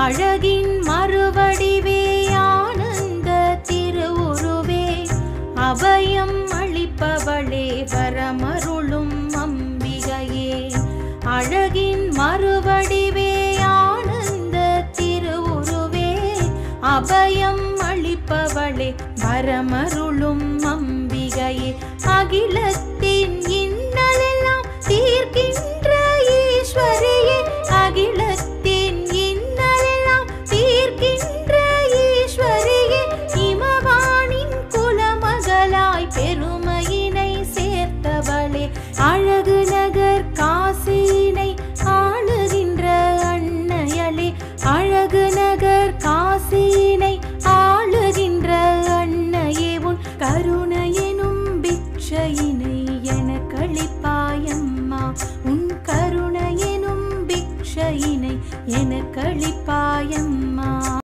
அழகின் மறுவடிவே ஆனந்த திருவுருவே அபயம் அளிப்பவளே வரமருளும் அம்பிகையே அழகின் மறுவடிவே ஆனந்த திருவுருவே அபயம் அளிப்பவளே வரமருளும் அம்பிகையே அகிலத்தின் இன்னலெல்லாம் தீர்க்கின்ற ஈஸ்வரியே அகிலத்தின் இன்னலெல்லாம் தீர்க்கின்ற ஈஸ்வரியே இமவானின் குலமகளாய் பெருமையினை சேர்த்தவளே அழகு நகர் காசினை ஆளுகின்ற அன்னையலே அழகு நகர் காசினை ஆளுகின்ற அன்னையே உன் கருணையெனும் பிக்ஷையினை எனக்களிப்பாயம்மா உன் கருணையெனும் பிக்ஷையினை எனக்களிப்பாயம்மா